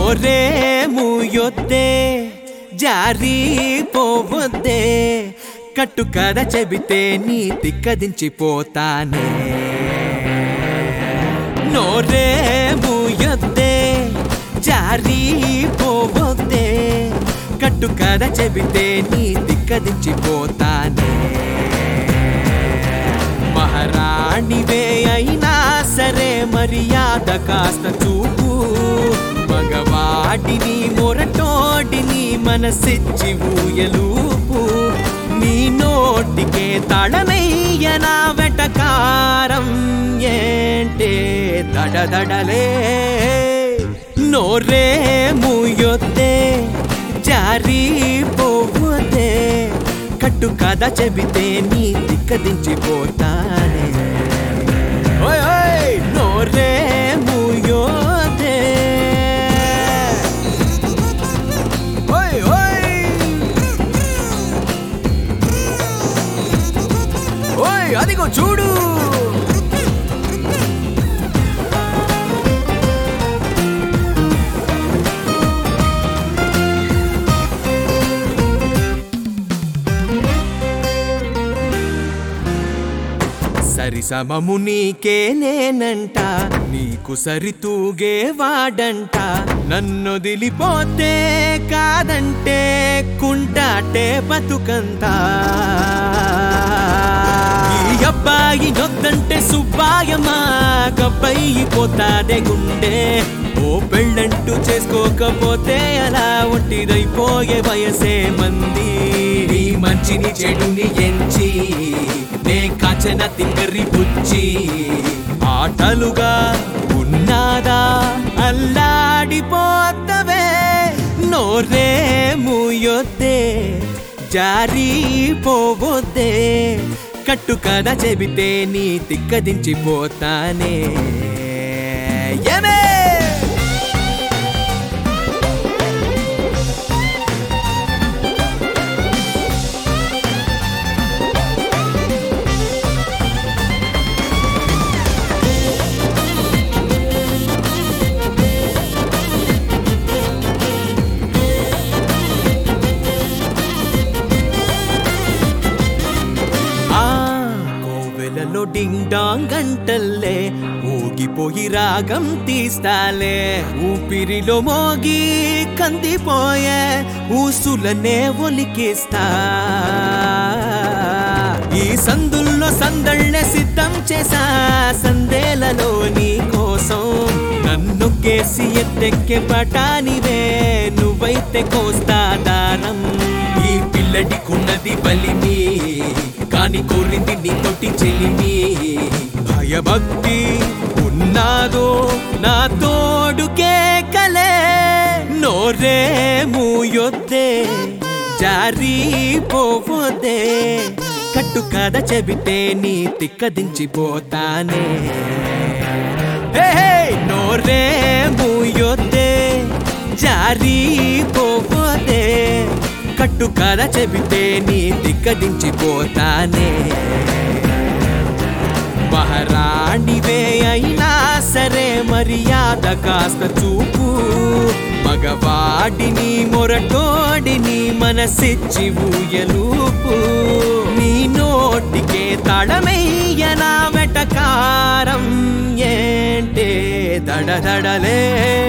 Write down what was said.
నోరే మూయొద్దే జారీ పోవద్దే కట్టు కథ చెబితే నీ తిక్కదించిపోతానే నోరే మూయొద్దే జారీ పోవద్దే కట్టు కథ చెబితే నీ తిక్కదించిపోతానే మహారాణివే అయినా సరే మర్యాద కాస్త చూపు మగవాడిని మొరటోడిని మనసిచ్చి ఊయలూపు నీ నోటికే తడనయ్యనా వెటకారం ఏంటే దడదడలే నోరే మూయొద్దే జారీ పోవద్దే కట్టు కథ చెబితే నీ దిక్కదించిపోతానే ఓయ్ ఓయ్ నోరే మూయోదే ఓయ్ ఓయ్ ఓయ్ అదిగో చూడు సరి సమము నీకే నేనంట నీకు సరితూగే వాడంట నన్నొదిలిపోతే కాదంటే కుంటాటే బతుకంతా ఈ అబ్బాయి నొద్దంటే సుబ్బాయమా గబ్బయి పోతాదే గుండె ఓ పెళ్ళంటూ చేసుకోకపోతే అలా ఒంటిదైపోయే వయసే మంది నీ మంచిని చెడుని ఎంచి నే కాచన తింగరి బుచ్చి ఆటలుగా ఉన్నాదా అల్లాడిపోతవే నోరే మూయొద్దే జారీ పోవద్దే కట్టు కథ చెబితే నీ తిక్కదించిపోతానే ఏమే ఆ కోవెలలో డింగ్ డాంగ్ గంటల్లే ఊగిపోయి రాగం తీస్తాలే ఊపిరిలో మోగి కందిపోయే ఊసులనే ఒలికిస్తా ఈ సందుల్లో సందళ్ళే సిద్ధం చేసా సందేలలో నీ కోసం నన్ను కేసి ఎత్తెక్కే పటానివే నువ్వైతే కోస్తా దారం ఈ పిల్లడికున్నది బలిమి కాని కోరింది నీ తోటి చెలిమి భయభక్తి ఉన్నాదో నా తోడుకే కలే నోరే మూయొద్దే జారీ పోవద్దే కట్టు కథ చెబితే నీ తిక్కదించిపోతానే హే హే నోరే మూయొద్దే జారీ పోవద్దే కట్టు కథ చెబితే నీ దిక్కదించిపోతానే మహారాణివే అయినా సరే మర్యాద కాస్త చూపు మగవాడిని మొరటోడిని మనసిచ్చి ఊయలూపు నీ నోటికే తడమయ్యనా వెటకారం ఏంటే దడదడలే